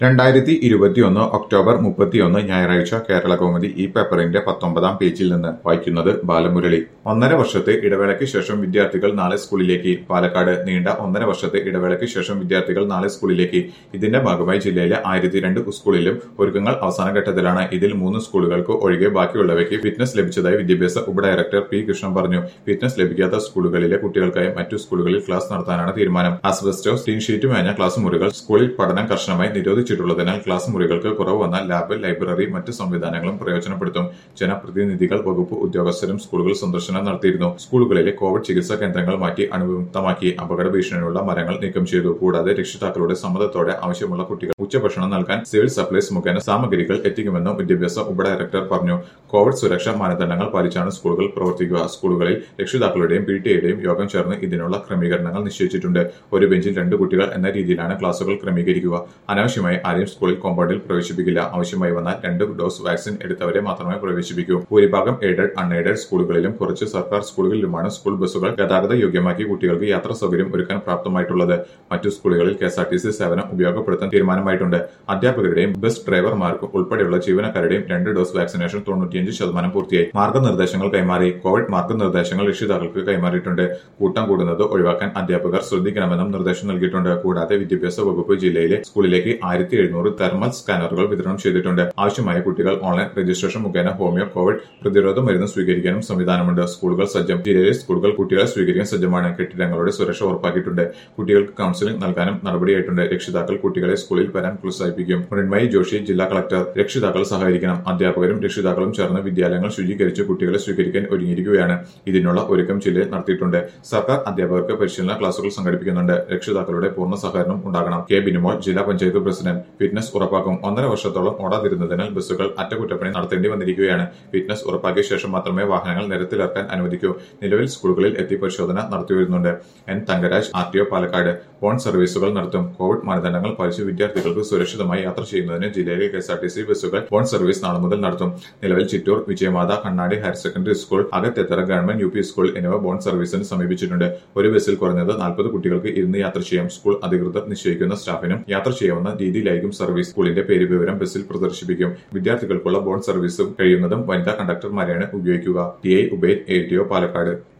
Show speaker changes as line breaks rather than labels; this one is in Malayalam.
രണ്ടായിരത്തി ഇരുപത്തിയൊന്ന് ഒക്ടോബർ മുപ്പത്തിയൊന്ന് ഞായറാഴ്ച കേരള കൗമുദി ഈ പേപ്പറിന്റെ പത്തൊമ്പതാം പേജിൽ നിന്ന് വായിക്കുന്നത് ബാലമുരളി ഒന്നര വർഷത്തെ ഇടവേളയ്ക്ക് ശേഷം വിദ്യാർത്ഥികൾ നാളെ സ്കൂളിലേക്ക് പാലക്കാട് നീണ്ട ഒന്നര വർഷത്തെ ഇടവേളയ്ക്ക് ശേഷം വിദ്യാർത്ഥികൾ നാളെ സ്കൂളിലേക്ക് ഇതിന്റെ ഭാഗമായി ജില്ലയിലെ ആയിരത്തി രണ്ട് സ്കൂളിലും ഒരുക്കങ്ങൾ അവസാന ഘട്ടത്തിലാണ് ഇതിൽ മൂന്ന് സ്കൂളുകൾക്ക് ഒഴികെ ബാക്കിയുള്ളവയ്ക്ക് ഫിറ്റ്നസ് ലഭിച്ചതായി വിദ്യാഭ്യാസ ഉപഡയറക്ടർ പി കൃഷ്ണൻ പറഞ്ഞു ഫിറ്റ്നസ് ലഭിക്കാത്ത സ്കൂളുകളിലെ കുട്ടികൾക്കായി മറ്റു സ്കൂളുകളിൽ ക്ലാസ് നടത്താനാണ് തീരുമാനം ആസ്ബസ്റ്റോസ് ടീൻ ഷീറ്റ് മേഞ്ഞ ക്ലാസ് മുറികൾ സ്കൂളിൽ പഠനം കർശനമായി നിരോധിച്ചിട്ടുള്ളതിനാൽ ക്ലാസ് മുറികൾക്ക് കുറവ് വന്ന ലാബ് ലൈബ്രറി മറ്റ് സംവിധാനങ്ങളും പ്രയോജനപ്പെടുത്തും ജനപ്രതിനിധികൾ വകുപ്പ് ഉദ്യോഗസ്ഥരും സ്കൂളുകൾ സന്ദർശനം നടത്തിയിരുന്നു സ്കൂളുകളിലെ കോവിഡ് ചികിത്സാ കേന്ദ്രങ്ങൾ മാറ്റി അണുവിമുക്തമാക്കി അപകട ഭീഷണിയുള്ള മരങ്ങൾ നീക്കം ചെയ്തു കൂടാതെ രക്ഷിതാക്കളുടെ സമ്മതത്തോടെ ആവശ്യമുള്ള കുട്ടികൾ ഉച്ചഭക്ഷണം നൽകാൻ സിവിൽ സപ്ലൈസ് മുഖേന സാമഗ്രികൾ എത്തിക്കുമെന്നും വിദ്യാഭ്യാസ ഉപഡയറക്ടർ പറഞ്ഞു കോവിഡ് സുരക്ഷാ മാനദണ്ഡങ്ങൾ പാലിച്ചാണ് സ്കൂളുകൾ പ്രവർത്തിക്കുക സ്കൂളുകളിൽ രക്ഷിതാക്കളുടെയും പി ടി എയുടെയും യോഗം ചേർന്ന് ഇതിനുള്ള ക്രമീകരണങ്ങൾ നിശ്ചയിച്ചിട്ടുണ്ട് ഒരു ബെഞ്ചിൽ രണ്ട് കുട്ടികൾ എന്ന രീതിയിലാണ് ക്ലാസുകൾ ക്രമീകരിക്കുക അനാവശ്യമായി ആരെയും സ്കൂളിൽ കോമ്പൗണ്ടിൽ പ്രവേശിപ്പിക്കില്ല ആവശ്യമായി വന്നാൽ രണ്ട് ഡോസ് വാക്സിൻ എടുത്തവരെ മാത്രമേ പ്രവേശിപ്പിക്കൂ ഭൂരിഭാഗം എയ്ഡഡ് അൺഎയ്ഡഡ് സ്കൂളുകളിലും കുറച്ച് സർക്കാർ സ്കൂളുകളിലുമാണ് സ്കൂൾ ബസ്സുകൾ ഗതാഗത യോഗ്യമാക്കി കുട്ടികൾക്ക് യാത്രാ സൗകര്യം ഒരുക്കാൻ പ്രാപ്തമായിട്ടുള്ളത് മറ്റു സ്കൂളുകളിൽ K S R T C സേവനം ഉപയോഗപ്പെടുത്താൻ തീരുമാനമായിട്ടുണ്ട് അധ്യാപകരുടെയും ബസ് ഡ്രൈവർമാർക്കും ഉൾപ്പെടെയുള്ള ജീവനക്കാരുടെയും രണ്ട് ഡോസ് വാക്സിനേഷൻ തൊണ്ണൂറ്റിയഞ്ച് ശതമാനം പൂർത്തിയായി മാർഗനിർദ്ദേശങ്ങൾ കൈമാറി കോവിഡ് മാർഗനിർദ്ദേശങ്ങൾ രക്ഷിതാക്കൾക്ക് കൈമാറിയിട്ടുണ്ട് കൂട്ടം കൂടുന്നത് ഒഴിവാക്കാൻ അധ്യാപകർ ശ്രദ്ധിക്കണമെന്നും നിർദ്ദേശം നൽകിയിട്ടുണ്ട് കൂടാതെ വിദ്യാഭ്യാസ വകുപ്പ് ജില്ലയിലെ സ്കൂളിലേക്ക് ആയിരത്തി എഴുന്നൂറ് തെർമൽ സ്കാനറുകൾ വിതരണം ചെയ്തിട്ടുണ്ട് ആവശ്യമായ കുട്ടികൾ ഓൺലൈൻ രജിസ്ട്രേഷൻ മുഖേന ഹോമിയോ കോവിഡ് പ്രതിരോധ മരുന്ന് സ്വീകരിക്കാനും സംവിധാനമുണ്ട് സ്കൂളുകൾ സജ്ജം ജില്ലയിലെ സ്കൂളുകൾ കുട്ടികളെ സ്വീകരിക്കാൻ സജ്ജമാണ് കെട്ടിടങ്ങളുടെ സുരക്ഷ ഉറപ്പാക്കിയിട്ടുണ്ട് കുട്ടികൾക്ക് കൌൺസിലിംഗ് നൽകാനും നടപടിയായിട്ടുണ്ട് രക്ഷിതാക്കൾ കുട്ടികളെ സ്കൂളിൽ വരാൻ പ്രോത്സാഹിപ്പിക്കും മൃണ്മയി ജോഷി ജില്ലാ കളക്ടർ രക്ഷിതാക്കൾ സഹകരിക്കണം അധ്യാപകരും രക്ഷിതാക്കളും ചേർന്ന് വിദ്യാലയങ്ങൾ ശുചീകരിച്ച് കുട്ടികളെ സ്വീകരിക്കാൻ ഒരുങ്ങിയിരിക്കുകയാണ് ഇതിനുള്ള ഒരുക്കം ജില്ലയിൽ നടത്തിയിട്ടുണ്ട് സർക്കാർ അധ്യാപകർക്ക് പരിശീലന ക്ലാസുകൾ സംഘടിപ്പിക്കുന്നുണ്ട് രക്ഷിതാക്കളുടെ പൂർണ്ണ സഹകരണം ഉണ്ടാകണം കെ ബിനിമോൾ ജില്ലാ പഞ്ചായത്ത് പ്രസിഡന്റ് ഫിറ്റ്നസ് ഉറപ്പാക്കും ഒന്നര വർഷത്തോളം ഓടാതിരുന്നതിനാൽ ബസ്സുകൾ അറ്റകുറ്റപ്പണി നടത്തേണ്ടി വന്നിരിക്കുകയാണ് ഫിറ്റ്നസ് ഉറപ്പാക്കിയ ശേഷം മാത്രമേ വാഹനങ്ങൾ നിരത്തിലിറക്കാൻ അനുവദിക്കൂ നിലവിൽ സ്കൂളുകളിൽ എത്തി പരിശോധന നടത്തിവരുന്നുണ്ട് N Thangaraj R T O Palakkad phone സർവീസുകൾ നടത്തും കോവിഡ് മാനദണ്ഡങ്ങൾ പാലിച്ച് വിദ്യാർത്ഥികൾക്ക് സുരക്ഷിതമായി യാത്ര ചെയ്യുന്നതിന് ജില്ലയിലെ K S R T C ബസ്സുകൾ ഫോൺ സർവീസ് നാളെ മുതൽ നടത്തും നിലവിൽ Chittoor Vijayamatha Kannadi higher secondary school Akathethara government U P school എന്നിവ ബോൺ സർവീസിന് സമീപിച്ചിട്ടുണ്ട് ഒരു ബസ്സിൽ കുറഞ്ഞത് നാൽപ്പത് കുട്ടികൾക്ക് ഇരുന്ന് യാത്ര ചെയ്യാം സ്കൂൾ അധികൃതർ നിശ്ചയിക്കുന്ന സ്റ്റാഫിനും യാത്ര ചെയ്യാവുന്ന രീതിയിലായിരിക്കും സർവീസ് സ്കൂളിന്റെ പേര് വിവരം ബസ്സിൽ പ്രദർശിപ്പിക്കും വിദ്യാർത്ഥികൾക്കുള്ള ബോൺ സർവീസ് കഴിയുന്നതും വനിതാ കണ്ടക്ടർമാരെയാണ് ഉപയോഗിക്കുക T I Ubaid A T O Palakkad